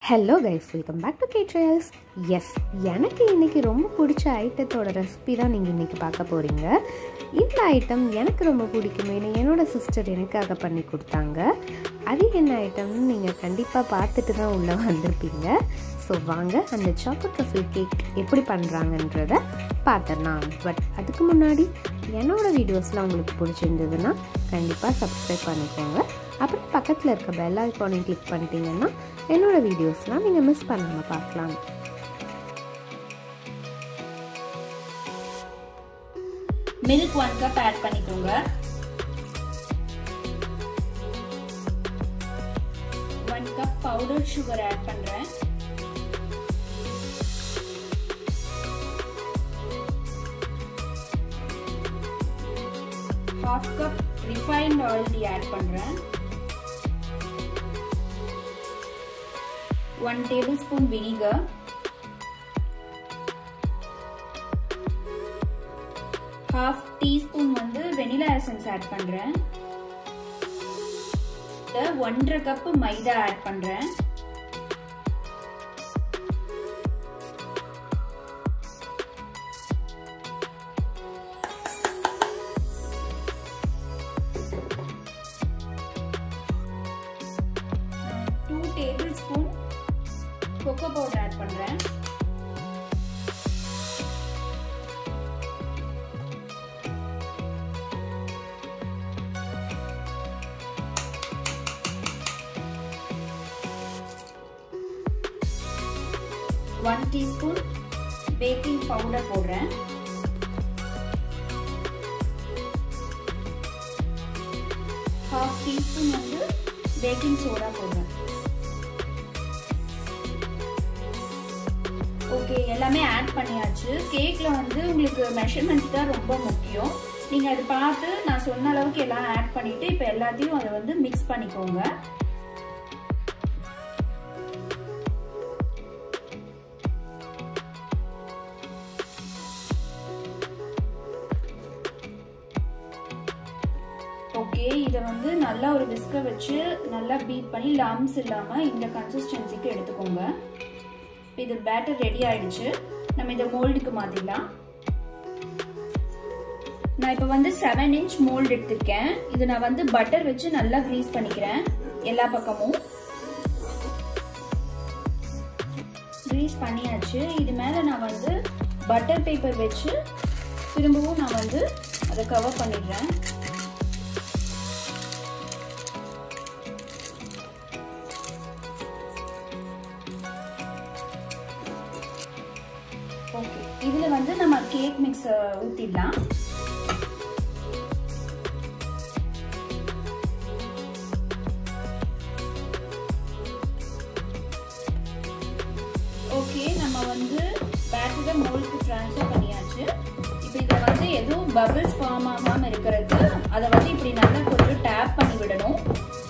hello guys welcome back to K trials S எனக்கு இன்றைக்கி ரொம்ப பிடிச்ச ஐட்டத்தோட ரெசிபி தான் நீங்கள் இன்றைக்கி பார்க்க போகிறீங்க இந்த ஐட்டம் எனக்கு ரொம்ப பிடிக்குமே என்னோடய சிஸ்டர் எனக்காக பண்ணி கொடுத்தாங்க அது என்ன ஐட்டம்னு நீங்கள் கண்டிப்பாக பார்த்துட்டு தான் உள்ளே வந்திருப்பீங்க ஸோ வாங்க அந்த சாக்லேட் ரஃபில் கேக் எப்படி பண்ணுறாங்கன்றத பார்த்துடலாம் பட் அதுக்கு முன்னாடி என்னோடய வீடியோஸ்லாம் உங்களுக்கு பிடிச்சிருந்ததுன்னா கண்டிப்பாக சப்ஸ்கிரைப் பண்ணிக்கோங்க அப்புறம் பக்கத்தில் இருக்க பெல் ஐக்கானையும் கிளிக் பண்ணிட்டீங்கன்னா என்னோடய வீடியோஸ்லாம் நீங்கள் மிஸ் பண்ணாமல் பார்க்கலாம் மில்க் ஒன் கப் ஆட் பண்ணிக்கோங்க one cup powder sugar add பண்றேன் ஹாஃப் கப் ரிஃபைன்ட் ஆயில் டீ ஆட் பண்றேன் one table spoon vinegar half teaspoon வந்து வெனிலா எசன்ஸ் ஆட் பண்றேன் ஒன்றரை கப் மைதா ஆட் பண்றேன் two table spoon cocoa powder add பண்றேன் one teaspoon baking powder போடுறேன் half teaspoon வந்து பேக்கிங் சோடா போடுறேன் ஓகே எல்லாமே ஆட் பண்ணியாச்சு கேக்கில் வந்து உங்களுக்கு மெஷர்மெண்ட்ஸ் தான் ரொம்ப முக்கியம் நீங்கள் அதை பார்த்து நான் சொன்ன அளவுக்கு எல்லாம் ஆட் பண்ணிவிட்டு இப்போ எல்லாத்தையும் அதை வந்து மிக்ஸ் பண்ணிக்கோங்க ஓகே இதை வந்து நல்லா ஒரு விஸ்கை வச்சு நல்லா பீட் பண்ணி லம்ஸ் இல்லாமல் இந்த கன்சிஸ்டன்சிக்கு எடுத்துக்கோங்க இது பேட்டர் ரெடி ஆயிடுச்சு நம்ம இதை மோல்டுக்கு மாற்றிடலாம் நான் இப்போ வந்து செவன் இன்ச் மோல்டு எடுத்திருக்கேன் இது நான் வந்து பட்டர் வச்சு நல்லா க்ரீஸ் பண்ணிக்கிறேன் எல்லா பக்கமும் க்ரீஸ் பண்ணியாச்சு இது மேலே நான் வந்து பட்டர் பேப்பர் வச்சு திரும்பவும் நான் வந்து அதை கவர் பண்ணிடுறேன் ஓகே இதில் வந்து நம்ம கேக் மிக்ஸ் ஊற்றிடலாம் ஓகே நம்ம வந்து பேட்டரை மோல்டுக்கு ட்ரான்ஸ்ஃபர் பண்ணியாச்சு இப்போ இதை வந்து எதுவும் பபிள்ஸ் ஃபார்ம் ஆகாமல் இருக்கிறது அதை வந்து இப்படி நல்லா கொஞ்சம் டேப் பண்ணி விடணும்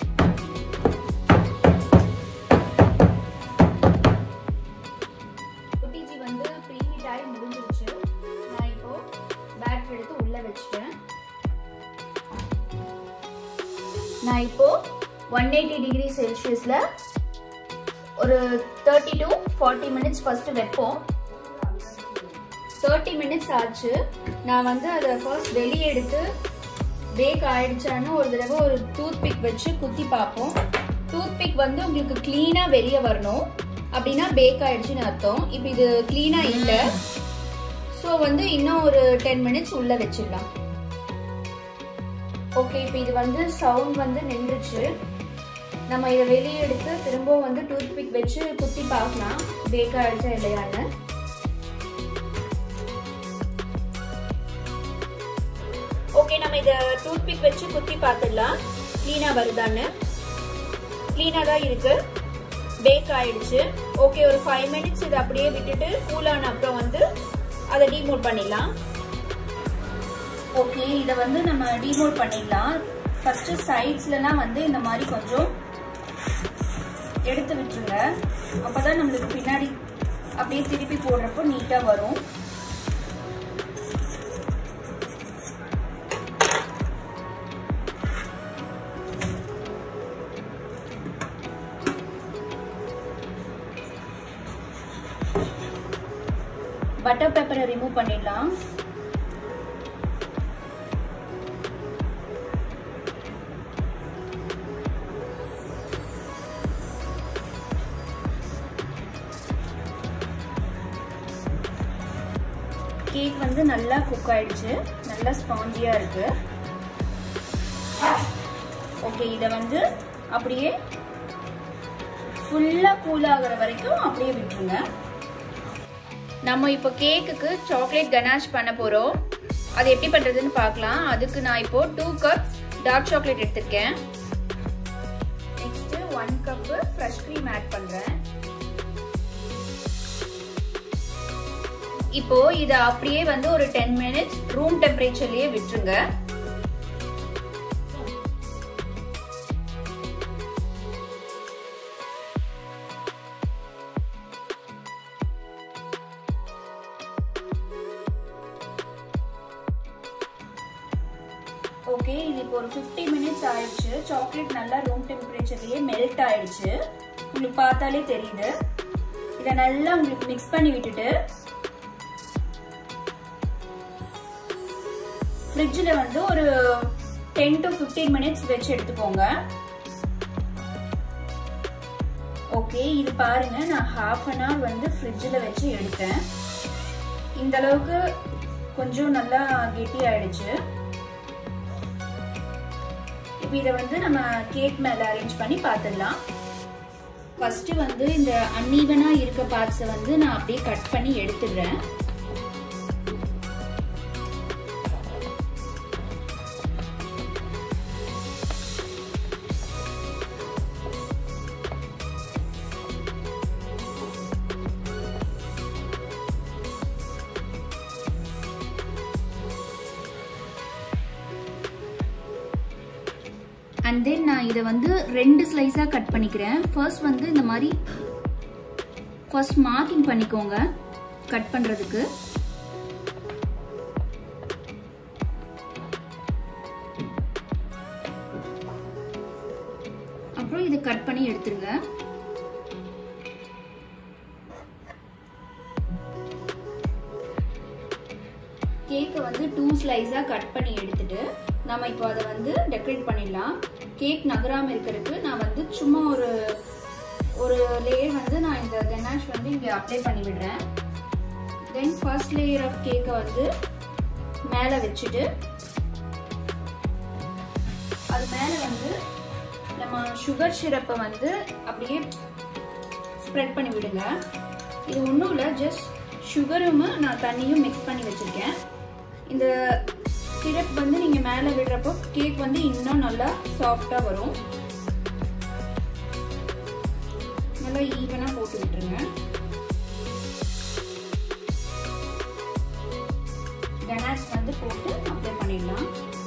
ஓடிஜி வந்து ப்ரீஹீட் ஆகி முடிஞ்சிருச்சு நான் இப்போ பேட்டர் எடுத்து உள்ள வச்சுட்டேன் நான் இப்போ ஒன் எயிட்டி டிகிரி செல்சியஸில் ஒரு thirty to forty minutes first வைப்போம் தேர்ட்டி மினிட்ஸ் ஆச்சு நான் வந்து அதை ஃபர்ஸ்ட் வெளியே எடுத்து பேக் ஆயிடுச்சான்னு ஒரு தடவை ஒரு டூத் பிக் வச்சு குத்தி பார்ப்போம் டூத் பிக் வந்து உங்களுக்கு க்ளீனாக வெளியே வரணும் அப்படின்னா பேக் ஆயிடுச்சுன்னு அர்த்தம் இப்போ இது க்ளீனாக இல்லை ஸோ வந்து இன்னும் ஒரு டென் மினிட்ஸ் உள்ளே வச்சிடலாம் ஓகே இப்போ இது வந்து சவுண்ட் வந்து நின்றுச்சு நம்ம இதை வெளியே எடுத்து திரும்பவும் வந்து டூத் பிக் வச்சு குத்தி பார்க்கலாம் பேக் ஆயிடுச்சா இல்லையான்னு ஓகே நம்ம இதை டூத் பிக் வச்சு குத்தி பார்த்துடலாம் க்ளீனாக வருதான்னு க்ளீனாக தான் இருக்கு பேக் ஆயிடுச்சு ஓகே ஒரு ஃபைவ் மினிட்ஸ் இதை அப்படியே விட்டுட்டு கூல் ஆன அப்புறம் வந்து அதை டீமோட் பண்ணிடலாம் ஓகே இதை வந்து நம்ம டீமோட் பண்ணிடலாம் ஃபர்ஸ்ட் சைட்ஸ்லலாம் வந்து இந்த மாதிரி கொஞ்சம் எடுத்து விட்டுருங்க அப்பதான் நம்மளுக்கு பின்னாடி அப்படியே திருப்பி போடுறப்போ நீட்டாக வரும் பட்டர் பேப்பரை ரிமூவ் பண்ணிடலாம் கேக் வந்து நல்லா குக் ஆயிடுச்சு நல்லா ஸ்பாஞ்சியா இருக்கு ஓகே இதை வந்து அப்படியே ஃபுல்லா கூல் ஆகுற வரைக்கும் அப்படியே விட்டுருங்க நம்ம இப்போ கேக்குக்கு சாக்லேட் கனாஷ் பண்ண போறோம் அது எப்படி பண்றதுன்னு பார்க்கலாம் அதுக்கு நான் இப்போ டூ கப்ஸ் டார்க் சாக்லேட் எடுத்திருக்கேன் next one cup fresh cream add பண்றேன் இப்போ இத அப்படியே வந்து ஒரு டென் மினிட்ஸ் ரூம் டெம்பரேச்சர்லயே விட்டுருங்க ஓகே இது இப்போ ஒரு ஃபிஃப்டி மினிட்ஸ் ஆயிடுச்சு சாக்லேட் நல்லா ரூம் டெம்பரேச்சர்லயே மெல்ட் ஆயிடுச்சு உங்களுக்கு பார்த்தாலே தெரியுது இதை நல்லா உங்களுக்கு மிக்ஸ் பண்ணி விட்டுட்டு ஃப்ரிட்ஜில் வந்து ஒரு டென் டு ஃபிஃப்டீன் மினிட்ஸ் வச்சு எடுத்துக்கோங்க ஓகே இது பாருங்க நான் ஹாஃப் அன் ஹவர் வந்து ஃப்ரிட்ஜில் வச்சு எடுத்தேன் இந்த அளவுக்கு கொஞ்சம் நல்லா கெட்டி ஆயிடுச்சு இப்போ இதை வந்து நம்ம கேக் மேலே அரேஞ்ச் பண்ணி பார்த்துடலாம் ஃபர்ஸ்ட் வந்து இந்த அன்ஈவனா இருக்க பார்ட்ஸை வந்து நான் அப்படியே கட் பண்ணி எடுத்துடுறேன் அண்ட் தென் நான் இதை வந்து ரெண்டு ஸ்லைஸாக கட் பண்ணிக்கிறேன் ஃபர்ஸ்ட் வந்து இந்த மாதிரி ஃபர்ஸ்ட் மார்க்கிங் பண்ணிக்கோங்க கட் பண்ணுறதுக்கு அப்புறம் இதை கட் பண்ணி எடுத்துருங்க கேக்கை வந்து டூ ஸ்லைஸாக கட் பண்ணி எடுத்துட்டு நம்ம இப்போ அதை வந்து டெக்கரேட் பண்ணிடலாம் கேக் நகராமல் இருக்கிறதுக்கு நான் வந்து சும்மா ஒரு ஒரு லேயர் வந்து நான் இந்த கனாஷ் வந்து இங்கே அப்ளை பண்ணி விடுறேன் தென் ஃபர்ஸ்ட் லேயர் ஆஃப் கேக்கை வந்து மேலே வச்சுட்டு அது மேலே வந்து நம்ம சுகர் சிரப்பை வந்து அப்படியே ஸ்ப்ரெட் பண்ணி விடுங்க இது ஒன்றும் இல்லை ஜஸ்ட் சுகரும் நான் தண்ணியும் மிக்ஸ் பண்ணி வச்சுருக்கேன் இந்த சிரப் வந்து நீங்கள் மேலே விடுறப்போ கேக் வந்து இன்னும் நல்லா சாஃப்டாக வரும் நல்லா ஈவனாக போட்டு விட்டுருங்க கனாஷ் வந்து போட்டு அப்ளை பண்ணிடலாம்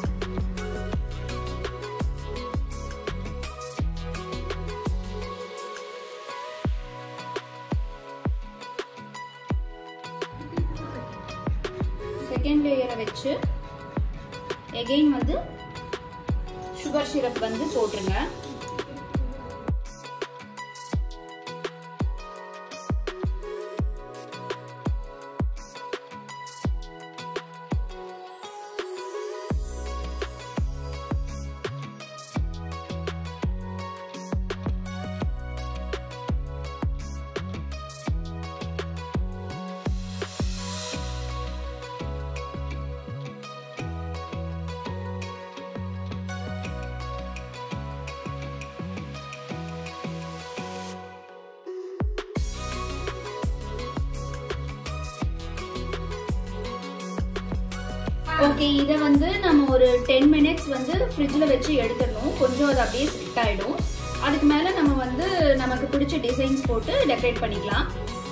செகண்ட் லேயரை வச்சு எகெயின் வந்து சுகர் சிரப் வந்து போட்டுருங்க ஓகே இதை வந்து நம்ம ஒரு டென் மினிட்ஸ் வந்து ஃப்ரிட்ஜில் வச்சு எடுத்துடணும் கொஞ்சம் அது அப்படியே செட் ஆகிடும் அதுக்கு மேலே நம்ம வந்து நமக்கு பிடிச்ச டிசைன்ஸ் போட்டு டெக்கரேட் பண்ணிக்கலாம்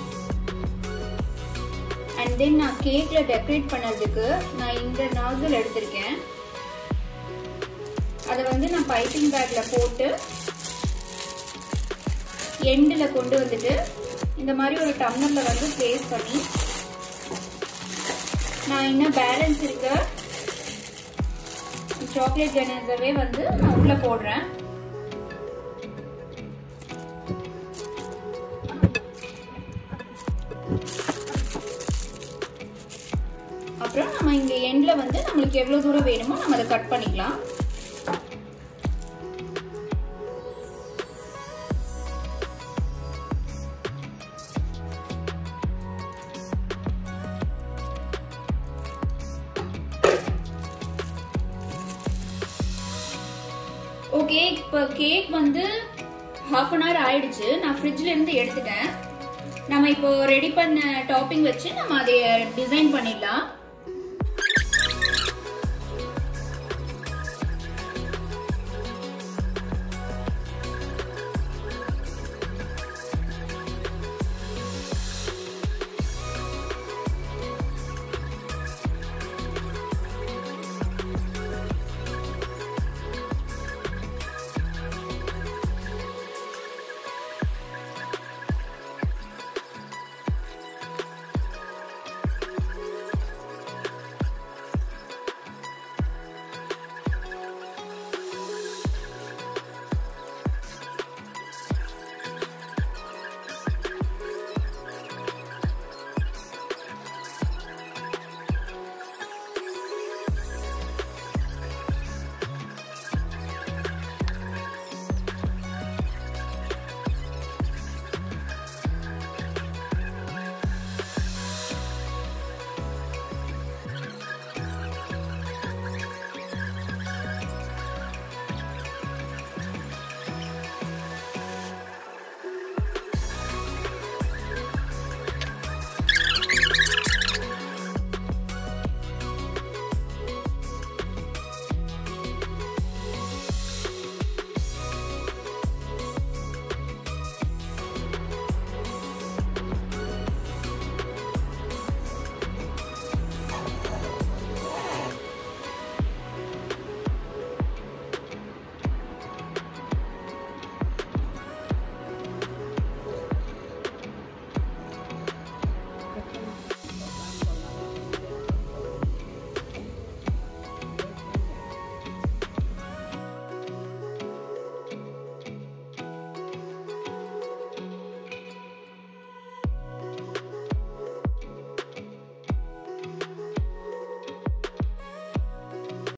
அண்ட் தென் நான் கேக்கில் டெக்கரேட் பண்ணதுக்கு நான் இந்த நாசல் எடுத்திருக்கேன் அதை வந்து நான் பைப்பிங் பேக்கில் போட்டு எண்டில் கொண்டு வந்துட்டு இந்த மாதிரி ஒரு டம்ளரில் வந்து ப்ளேஸ் பண்ணி நான் இன்னும் பேலன்ஸ் இருக்க சாக்லேட் கனேசவே வந்து நான் உள்ள போடுறேன் எண்ட்ல வந்து நம்மளுக்கு எவ்வளவு தூரம் வேணுமோ நம்ம அதை கட் பண்ணிக்கலாம் ஓகே இப்போ கேக் வந்து ஹாஃப் அன் ஹவர் ஆயிடுச்சு நான் ஃப்ரிட்ஜ்ல இருந்து எடுத்துட்டேன் நம்ம இப்போ ரெடி பண்ண டாப்பிங் வச்சு நம்ம அதை டிசைன் பண்ணிடலாம்